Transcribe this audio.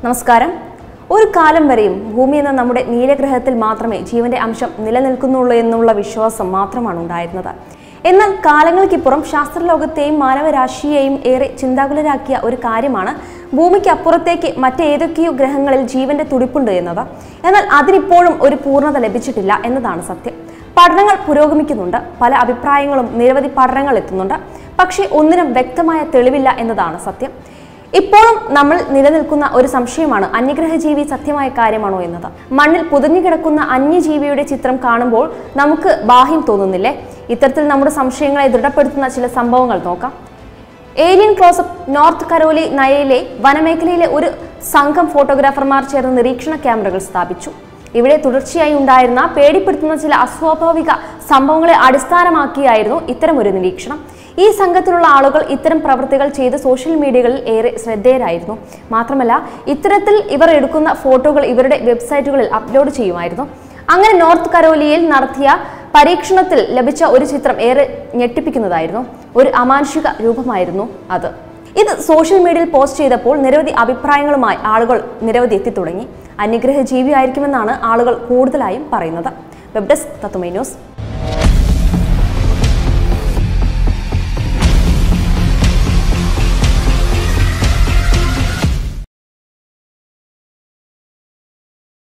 നമസ്കാരം ഒരു കാലം വരെയും ഭൂമി എന്ന നമ്മുടെ നീലഗ്രഹത്തിൽ മാത്രമേ ജീവന്റെ അംശം നിലനിൽക്കുന്നുള്ളൂ എന്നുള്ള വിശ്വാസം മാത്രമാണ് ഉണ്ടായിരുന്നത് എന്നാൽ കാലങ്ങൾക്കിപ്പുറം ശാസ്ത്രലോകത്തെയും മാനവരാശിയെയും ഏറെ ചിന്താകുലരാക്കിയ ഒരു കാര്യമാണ് ഭൂമിക്ക് അപ്പുറത്തേക്ക് മറ്റേതൊക്കെയോ ഗ്രഹങ്ങളിൽ ജീവന്റെ തുടിപ്പുണ്ട് എന്നത് എന്നാൽ അതിനിപ്പോഴും ഒരു പൂർണ്ണത ലഭിച്ചിട്ടില്ല എന്നതാണ് സത്യം പഠനങ്ങൾ പുരോഗമിക്കുന്നുണ്ട് പല അഭിപ്രായങ്ങളും നിരവധി പഠനങ്ങൾ എത്തുന്നുണ്ട് പക്ഷേ ഒന്നിനും വ്യക്തമായ തെളിവില്ല എന്നതാണ് സത്യം ഇപ്പോഴും നമ്മൾ നിലനിൽക്കുന്ന ഒരു സംശയമാണ് അന്യഗ്രഹ ജീവി സത്യമായ കാര്യമാണോ എന്നത് മണ്ണിൽ പുതഞ്ഞു കിടക്കുന്ന അന്യജീവിയുടെ ചിത്രം കാണുമ്പോൾ നമുക്ക് ബാഹ്യം തോന്നുന്നില്ലേ ഇത്തരത്തിൽ നമ്മുടെ സംശയങ്ങളെ ദൃഢപ്പെടുത്തുന്ന ചില സംഭവങ്ങൾ നോക്കാം ഏലിയൻ ക്ലോസപ്പ് നോർത്ത് കരോലി നയയിലെ വനമേഖലയിലെ ഒരു സംഘം ഫോട്ടോഗ്രാഫർമാർ ചേർന്ന് നിരീക്ഷണ ക്യാമറകൾ സ്ഥാപിച്ചു ഇവിടെ തുടർച്ചയായി ഉണ്ടായിരുന്ന പേടിപ്പെടുത്തുന്ന ചില അസ്വാഭാവിക സംഭവങ്ങളെ അടിസ്ഥാനമാക്കിയായിരുന്നു ഇത്തരമൊരു നിരീക്ഷണം ഈ സംഘത്തിലുള്ള ആളുകൾ ഇത്തരം പ്രവൃത്തികൾ ചെയ്ത് സോഷ്യൽ മീഡിയകളിൽ ഏറെ ശ്രദ്ധേയരായിരുന്നു മാത്രമല്ല ഇത്തരത്തിൽ ഇവർ എടുക്കുന്ന ഫോട്ടോകൾ ഇവരുടെ വെബ്സൈറ്റുകളിൽ അപ്ലോഡ് ചെയ്യുമായിരുന്നു അങ്ങനെ നോർത്ത് കരോലിയയിൽ നടത്തിയ പരീക്ഷണത്തിൽ ലഭിച്ച ഒരു ചിത്രം ഏറെ ഞെട്ടിപ്പിക്കുന്നതായിരുന്നു ഒരു അമാനുഷിക രൂപമായിരുന്നു അത് ഇത് സോഷ്യൽ മീഡിയയിൽ പോസ്റ്റ് ചെയ്തപ്പോൾ നിരവധി അഭിപ്രായങ്ങളുമായി ആളുകൾ നിരവധി എത്തിത്തുടങ്ങി അന്യഗ്രഹ ജീവിയായിരിക്കുമെന്നാണ് ആളുകൾ കൂടുതലായും പറയുന്നത് വെബ് ഡെസ്ക് തത്തുമൈ ന്യൂസ്